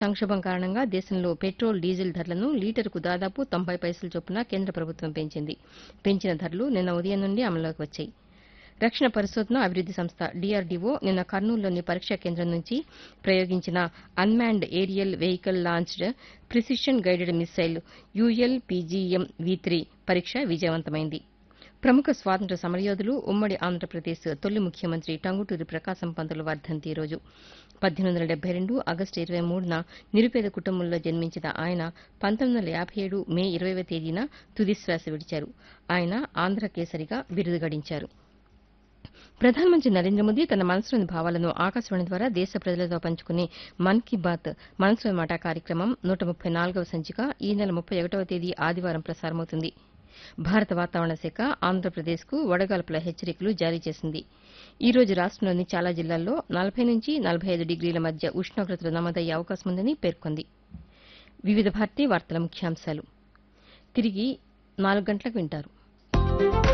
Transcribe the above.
సంక్షోభం కారణంగా దేశంలో పెట్రోల్ డీజిల్ ధరలను లీటరుకు దాదాపు తొంభై పైసల చొప్పున కేంద్ర ప్రభుత్వం పెంచింది పెంచిన ధరలు నిన్న ఉదయం నుండి అమల్లోకి వచ్చాయి రక్షణ పరిశోధన అభివృద్ది సంస్థ డీఆర్డీఓ నిన్న కర్నూలులోని పరీక్షా కేంద్రం నుంచి ప్రయోగించిన unmanned aerial vehicle launched precision guided missile UL PGM V three పరీక్ష విజయవంతమైంది ప్రముఖ స్వాతంత్ర సమరయోధులు ఉమ్మడి ఆంధ్రప్రదేశ్ తొలి ముఖ్యమంత్రి టంగుటూరి ప్రకాశం పంతులు వర్ధంతి ఈ రోజు పద్దెనిమిది వందల డెబ్బై రెండు ఆగస్టు ఇరవై మూడున నిరుపేద కుటుంబంలో జన్మించిన ఆయన పంతొమ్మిది వందల యాభై ఏడు మే ఇరవైవ తేదీన తుదిశ్వాస విడిచారు ఆయన ఆంధ్ర కేసరిగా బిరుదు గడించారు ప్రధానమంత్రి నరేంద్ర మోదీ తన మనసులోని భావాలను ఆకాశవాణి ద్వారా దేశ ప్రజలతో పంచుకునే మన్ కీ బాత్ మనసులోని మాట కార్యక్రమం నూట ముప్పై నాలుగవ సంచిక ఈ నెల ముప్పై ఒకటవ తేదీ ఆదివారం ప్రసారమవుతుంది భారత వాతావరణ శాఖ ఆంధ్రప్రదేశ్కు వడగాల్పుల హెచ్చరికలు జారీ చేసింది ఈ రోజు రాష్టంలోని చాలా జిల్లాల్లో నలభై నుంచి నలభై ఐదు డిగ్రీల మధ్య ఉష్ణోగ్రతలు నమోదయ్యే అవకాశం ఉందని పేర్కొంది వివిధ భారతీ వార్తల ముఖ్యాంశాలు తిరిగి నాలుగు గంటలకు వింటారు